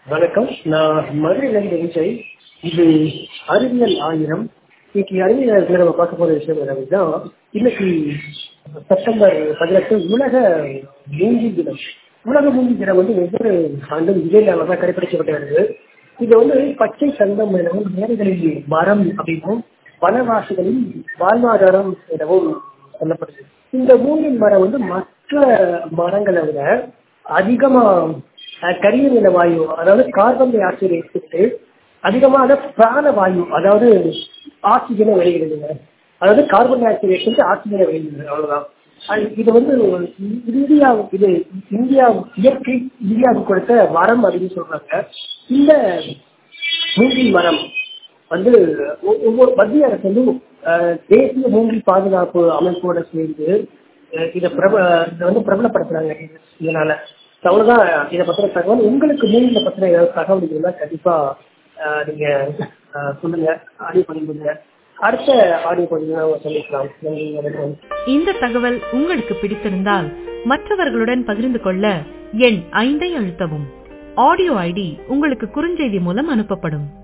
வணக்கம் நான் மதுரையிலிருந்து விஜய் இது அறிவியல் ஆயிரம் இன்னைக்கு அறிவியல் ஆயிரத்தில் நம்ம பார்க்க போகிற விஷயம் என்னன்னா இன்னைக்கு செப்டம்பர் பதினெட்டு உலக மூங்கி தினம் உலக மூங்கி தினம் வந்து ஒவ்வொரு ஆண்டும் இதே நாளில் தான் கடைபிடிக்கப்பட்டு வருது இது வந்து பச்சை சங்கம் எனவும் நேரங்களில் மரம் அப்படின்னும் வனவாசிகளின் வாழ்வாதாரம் எனவும் சொல்லப்படுது இந்த மூங்கில் மரம் வந்து மற்ற மரங்களை விட அதிகமா அஹ், கரியமில வாயு அதாவது கார்பன் டை ஆக்சைடு எடுத்துட்டு அதிகமான பிராண வாயு அதாவது ஆக்சிஜனை வெளியிடுதுங்க அதாவது கார்பன் டை ஆக்சைடு எடுத்துட்டு ஆக்சிஜனை வெளியிடுது அவ்வளவுதான் அது இது வந்து இந்தியா இது இந்தியா இயற்கை இந்தியாவுக்கு கொடுத்த வரம் அப்படின்னு சொல்றாங்க இந்த மூங்கில் மரம் வந்து ஒ- ஒவ்வொரு மத்திய அரசு வந்து அஹ், தேசிய மூங்கில் பாதுகாப்பு அமைப்போட சேர்ந்து அஹ், இதை பிரப இதை வந்து பிரபலப்படுத்துறாங்க இது- இதனால So, அவ்வளவுதான் இதை பத்தின தகவல் உங்களுக்கு மூங்கில பத்தின ஏதாவது தகவல் இருந்தா கண்டிப்பா அஹ், நீங்க அஹ், சொல்லுங்க ஆடியோ பதிவு அடுத்த ஆடியோ பதிவு சொல்லிக்கலாம் நன்றி வணக்கம் இந்த தகவல் உங்களுக்கு பிடித்திருந்தால் மற்றவர்களுடன் பகிர்ந்து கொள்ள எண் ஐந்தை அழுத்தவும் ஆடியோ ஐடி உங்களுக்கு குறுஞ்செய்தி மூலம் அனுப்பப்படும்